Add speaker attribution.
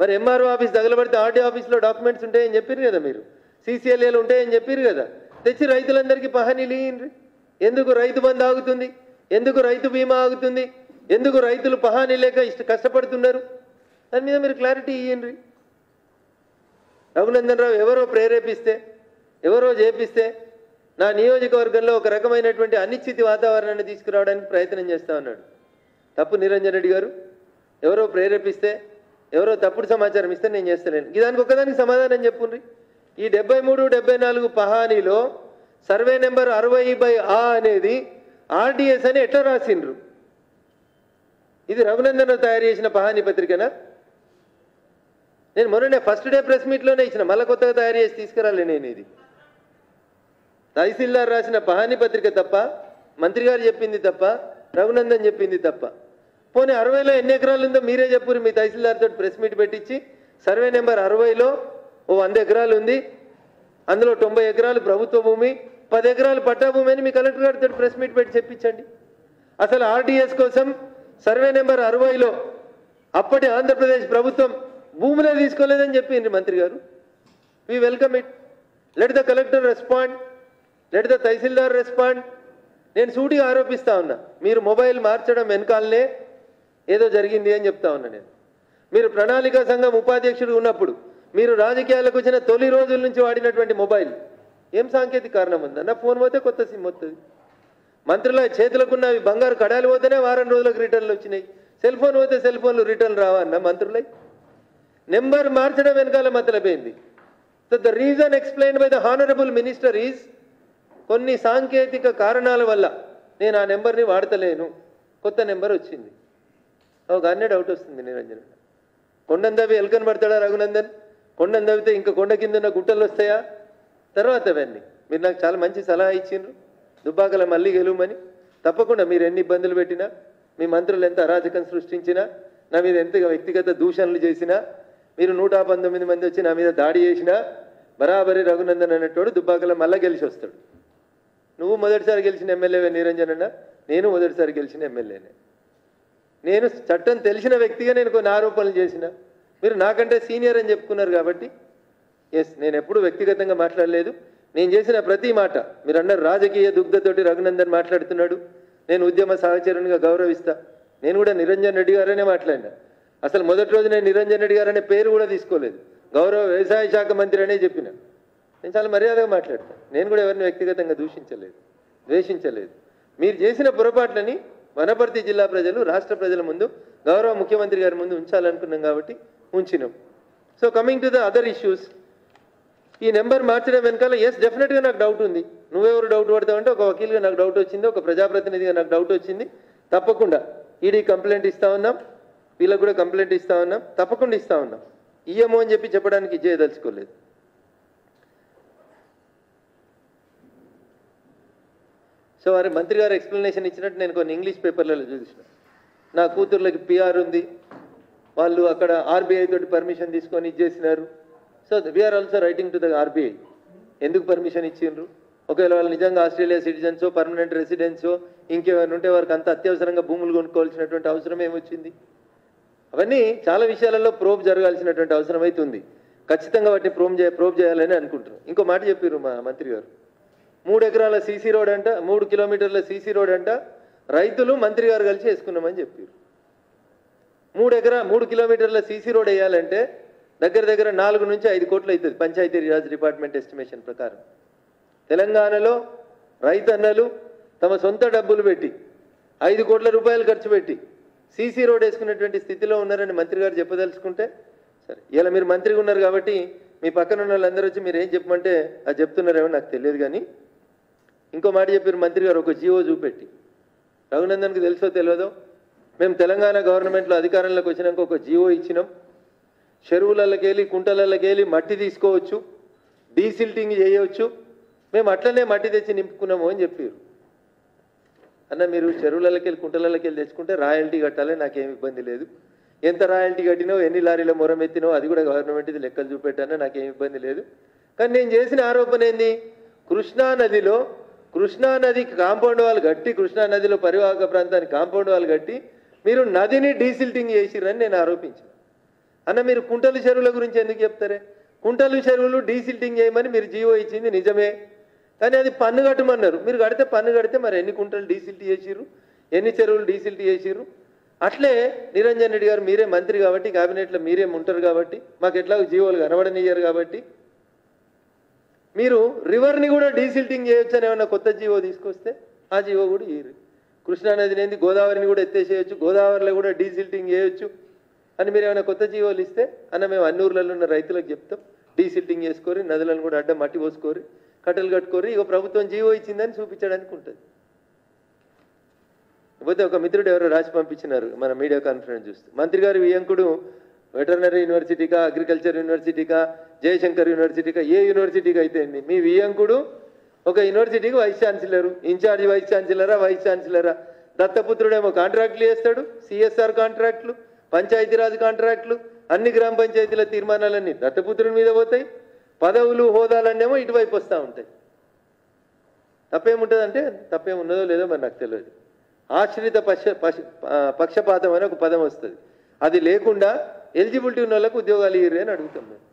Speaker 1: మరి MRO office తగలబడితే RD ఆఫీస్లో డాక్యుమెంట్స్ ఉంటాయని చెప్పారు కదా మీరు సీసీఎల్ఏలు ఉంటాయని చెప్పారు కదా తెచ్చి రైతులందరికీ పహానీలు ఇయ్యండి ఎందుకు రైతు బంధు ఆగుతుంది ఎందుకు రైతు బీమా ఆగుతుంది ఎందుకు రైతులు పహానీ లేక ఇష్ట కష్టపడుతున్నారు దాని మీద మీరు క్లారిటీ ఇయ్యండి రఘునందన్ రావు ఎవరో ప్రేరేపిస్తే ఎవరో చేపిస్తే నా నియోజకవర్గంలో ఒక రకమైనటువంటి అనిశ్చితి వాతావరణాన్ని తీసుకురావడానికి ప్రయత్నం చేస్తా ఉన్నాడు తప్పు నిరంజన్ రెడ్డి గారు ఎవరో ప్రేరేపిస్తే ఎవరో తప్పుడు సమాచారం ఇస్తే నేను చేస్తలేను దానికి ఒకదానికి సమాధానం చెప్పుండ్రి ఈ డెబ్బై మూడు డెబ్బై నాలుగు పహానీలో సర్వే నెంబర్ అరవై బై ఆ అనేది ఆర్డిఎస్ అని ఎట్లా రాసిండ్రు ఇది రఘునందన్ తయారు చేసిన పహానీ పత్రికనా నేను మొన్ననే ఫస్ట్ డే ప్రెస్ మీట్లోనే ఇచ్చిన మళ్ళీ కొత్తగా తయారు చేసి తీసుకురాలే నేను ఇది తహసీల్దార్ రాసిన పహానీ పత్రిక తప్ప మంత్రి గారు చెప్పింది తప్ప రఘునందన్ చెప్పింది తప్ప పోనీ అరవైలో ఎన్ని ఎకరాలు ఉందో మీరే చెప్పురు మీ తహసీల్దార్ తోటి ప్రెస్ మీట్ పెట్టించి సర్వే నెంబర్ అరవైలో ఓ వంద ఎకరాలు ఉంది అందులో తొంభై ఎకరాలు ప్రభుత్వ భూమి పది ఎకరాలు పట్టా భూమి అని మీ కలెక్టర్ గారితో ప్రెస్ మీట్ పెట్టి చెప్పించండి అసలు ఆర్డీఎస్ కోసం సర్వే నెంబర్ అరవైలో అప్పటి ఆంధ్రప్రదేశ్ ప్రభుత్వం భూములే తీసుకోలేదని చెప్పింది మంత్రి గారు we welcome it let the collector respond let the tahsildar respond నేను సూటిగా ఆరోపిస్తా ఉన్నా మీరు మొబైల్ మార్చడం వెనకాలనే ఏదో జరిగింది అని చెప్తా ఉన్నా నేను మీరు ప్రణాళికా సంఘం ఉపాధ్యక్షుడు ఉన్నప్పుడు మీరు రాజకీయాలకు వచ్చిన తొలి రోజుల నుంచి వాడినటువంటి మొబైల్ ఏం సాంకేతిక కారణం ఉందన్న ఫోన్ పోతే కొత్త సిమ్ వస్తుంది మంత్రుల చేతులకున్న అవి బంగారు కడాలు పోతేనే వారం రోజులకు రిటర్న్లు వచ్చినాయి సెల్ ఫోన్ పోతే సెల్ ఫోన్లు రిటర్న్ రావన్న మంత్రులై నెంబర్ మార్చడం వెనకాల మతలపోయింది so the reason explain by the honourable minister is కొన్ని సాంకేతిక కారణాల వల్ల నేను ఆ నెంబర్ని వాడతలేను కొత్త నెంబర్ వచ్చింది ఒక అన్నే డౌట్ వస్తుంది నిరంజన్ కొండను దవ్వి ఎల్కని పడతాడా రఘునందన్ కొండను దవ్వితే ఇంకా కొండ కింద ఉన్న గుట్టలు వస్తాయా తర్వాత అవన్నీ మీరు నాకు చాలా మంచి సలహా ఇచ్చిండ్రు దుబ్బాకల మళ్ళీ గెలువమని తప్పకుండా మీరు ఎన్ని ఇబ్బందులు పెట్టినా మీ మంత్రులు ఎంత అరాజకం సృష్టించినా నా మీద ఎంత వ్యక్తిగత దూషణలు చేసినా మీరు నూట పంతొమ్మిది మంది వచ్చి నా మీద దాడి చేసినా బరాబరి రఘునందన్ అన్నట్టు దుబ్బాకల మళ్ళా గెలిచి వస్తాడు నువ్వు మొదటిసారి గెలిచిన ఎమ్మెల్యేవే నిరంజన్ అన్న నేను మొదటిసారి గెలిచిన ఎమ్మెల్యేనే నేను చట్టం తెలిసిన వ్యక్తిగా నేను కొన్ని ఆరోపణలు చేసిన మీరు నాకంటే సీనియర్ అని చెప్పుకున్నారు కాబట్టి ఎస్ నేను ఎప్పుడు వ్యక్తిగతంగా మాట్లాడలేదు నేను చేసిన ప్రతి మాట మీరు అన్నారు రాజకీయ దుగ్ధతోటి రఘునందన్ మాట్లాడుతున్నాడు నేను ఉద్యమ సహచరునిగా గౌరవిస్తా నేను కూడా నిరంజన్ రెడ్డి గారనే మాట్లాడినా అసలు మొదటి రోజు నేను నిరంజన్ రెడ్డి గారు అనే పేరు కూడా తీసుకోలేదు గౌరవ వ్యవసాయ శాఖ మంత్రి అనే చెప్పిన నేను చాలా మర్యాదగా మాట్లాడతాను నేను కూడా ఎవరిని వ్యక్తిగతంగా దూషించలేదు ద్వేషించలేదు మీరు చేసిన పొరపాట్లని వనపర్తి జిల్లా ప్రజలు రాష్ట్ర ప్రజల ముందు గౌరవ ముఖ్యమంత్రి గారి ముందు ఉంచాలనుకున్నాం కాబట్టి ఉంచినాం so coming to the other issues ఈ నెంబర్ మార్చడం వెనకాల ఎస్ డెఫినెట్గా నాకు డౌట్ ఉంది నువ్వెవరు డౌట్ పడతావంటే ఒక వకీల్గా నాకు డౌట్ వచ్చింది ఒక ప్రజాప్రతినిధిగా నాకు డౌట్ వచ్చింది తప్పకుండా ఈడీ కంప్లైంట్ ఇస్తా ఉన్నాం వీళ్ళకి కూడా కంప్లైంట్ ఇస్తా ఉన్నాం తప్పకుండా ఇస్తా ఉన్నాం ఇయ్యము అని చెప్పి చెప్పడానికి చేయదలుచుకోలేదు సో వారి మంత్రి గారు ఎక్స్ప్లెనేషన్ ఇచ్చినట్టు నేను కొన్ని ఇంగ్లీష్ పేపర్లలో చూసిన నా కూతుర్లకి పిఆర్ ఉంది వాళ్ళు అక్కడ ఆర్బీఐ తోటి పర్మిషన్ తీసుకొని ఇచ్చేసినారు so we are also writing to the RBI ఎందుకు పర్మిషన్ ఇచ్చిండ్రు ఒకవేళ వాళ్ళు నిజంగా ఆస్ట్రేలియా సిటిజన్సో పర్మనెంట్ రెసిడెన్సో ఇంకేమైనా ఉంటే వారికి అంత అత్యవసరంగా భూములు కొనుక్కోవాల్సినటువంటి అవసరం ఏమొచ్చింది అవన్నీ చాలా విషయాలలో ప్రోబ్ జరగాల్సినటువంటి అవసరం అయితే ఉంది ఖచ్చితంగా వాటిని ప్రోమ్ చే ప్రోబ్ చేయాలని అనుకుంటున్నాం ఇంకో మాట చెప్పారు మా మంత్రి గారు మూడు ఎకరాల సీసీ రోడ్ అంట మూడు కిలోమీటర్ల సీసీ రోడ్ అంట రైతులు మంత్రి గారు కలిసి వేసుకున్నామని చెప్పారు మూడు ఎకరా మూడు కిలోమీటర్ల సీసీ రోడ్ వేయాలంటే దగ్గర దగ్గర నాలుగు నుంచి ఐదు కోట్లు అవుతుంది పంచాయతీ రాజ్ డిపార్ట్మెంట్ ఎస్టిమేషన్ ప్రకారం తెలంగాణలో రైతన్నలు తమ సొంత డబ్బులు పెట్టి ఐదు కోట్ల రూపాయలు ఖర్చు పెట్టి సీసీ రోడ్ వేసుకున్నటువంటి స్థితిలో ఉన్నారని మంత్రి గారు చెప్పదలుచుకుంటే సరే ఇలా మీరు మంత్రిగా ఉన్నారు కాబట్టి మీ పక్కన ఉన్న వాళ్ళందరూ వచ్చి మీరు ఏం చెప్పమంటే అది చెప్తున్నారేమో నాకు తెలియదు కానీ ఇంకో మాట చెప్పారు మంత్రి గారు ఒక జీవో చూపెట్టి రఘునందన్కి తెలుసో తెలియదో మేము తెలంగాణ గవర్నమెంట్లో అధికారంలోకి వచ్చినాక ఒక జీవో ఇచ్చినాం చెరువులకి వెళ్ళి కుంటలకి వెళ్ళి మట్టి తీసుకోవచ్చు డీసిల్టింగ్ చేయవచ్చు మేము అట్లనే మట్టి తెచ్చి నింపుకున్నాము అని చెప్పారు అన్న మీరు చెరువులకి వెళ్ళి కుంటలకి వెళ్ళి తెచ్చుకుంటే రాయల్టీ కట్టాలి నాకేం ఇబ్బంది లేదు ఎంత రాయల్టీ కట్టినో ఎన్ని లారీల మొరం ఎత్తినో అది కూడా గవర్నమెంట్ ఇది లెక్కలు చూపెట్టానో నాకేం ఇబ్బంది లేదు కానీ నేను చేసిన ఆరోపణ ఏంది కృష్ణా నదిలో కృష్ణా నది కాంపౌండ్ వాళ్ళు కట్టి కృష్ణా నదిలో పరివాహక ప్రాంతానికి కాంపౌండ్ వాళ్ళు కట్టి మీరు నదిని డీసిల్టింగ్ చేసిరని నేను ఆరోపించాను అన్న మీరు కుంటలు చెరువుల గురించి ఎందుకు చెప్తారే కుంటలు చెరువులు డీసిల్టింగ్ చేయమని మీరు జీవో ఇచ్చింది నిజమే కానీ అది పన్ను కట్టమన్నారు మీరు కడితే పన్ను కడితే మరి ఎన్ని కుంటలు డీసిల్ట్ చేసిర్రు ఎన్ని చెరువులు డీసిల్ట్ చేసిర్రు అట్లే నిరంజన్ రెడ్డి గారు మీరే మంత్రి కాబట్టి కేబినెట్లో మీరే ఉంటారు కాబట్టి మాకు ఎట్లాగో జీవోలు కనబడనియ్యారు కాబట్టి మీరు రివర్ని కూడా డీసిల్టింగ్ చేయొచ్చు అని ఏమన్నా కొత్త జీవో తీసుకొస్తే ఆ జీవో కూడా ఇయ్యరు కృష్ణానదిని ఏంది గోదావరిని కూడా ఎత్తేసేయచ్చు గోదావరిలో కూడా డీసిల్టింగ్ చేయొచ్చు అని మీరు ఏమైనా కొత్త జీవోలు ఇస్తే అన్న మేము అన్ని ఊర్లలో ఉన్న రైతులకు చెప్తాం డీసిల్టింగ్ చేసుకోరి నదులను కూడా అడ్డం మట్టి పోసుకోరి కట్టెలు కట్టుకోరి ఇక ప్రభుత్వం జీవో ఇచ్చిందని చూపించడానికి ఉంటుంది పోతే ఒక మిత్రుడు ఎవరో రాసి పంపించినారు మన మీడియా కాన్ఫరెన్స్ చూస్తూ మంత్రి గారు వియంకుడు వెటర్నరీ యూనివర్సిటీకా అగ్రికల్చర్ యూనివర్సిటీకా జయశంకర్ యూనివర్సిటీకా ఏ యూనివర్సిటీకి అయితే ఏంది మీ వియంకుడు ఒక యూనివర్సిటీకి వైస్ ఛాన్సలరు ఇన్ఛార్జ్ వైస్ ఛాన్సలరా వైస్ ఛాన్సలరా దత్తపుత్రుడేమో కాంట్రాక్ట్లు చేస్తాడు సిఎస్ఆర్ కాంట్రాక్ట్లు పంచాయతీరాజ్ కాంట్రాక్ట్లు అన్ని గ్రామ పంచాయతీల తీర్మానాలన్నీ దత్తపుత్రుడి మీద పోతాయి పదవులు హోదాలన్నేమో ఇటువైపు వస్తూ ఉంటాయి తప్పేముంటుందంటే తప్పేమున్నదో లేదో మరి నాకు తెలియదు ఆశ్రిత పక్ష పక్ష- ఆ, పక్షపాతం అని ఒక పదం వస్తుంది అది లేకుండా ఎలిజిబిలిటీ ఉన్న వాళ్ళకు ఉద్యోగాలు ఇయ్యరు అని అడుగుతాం మేము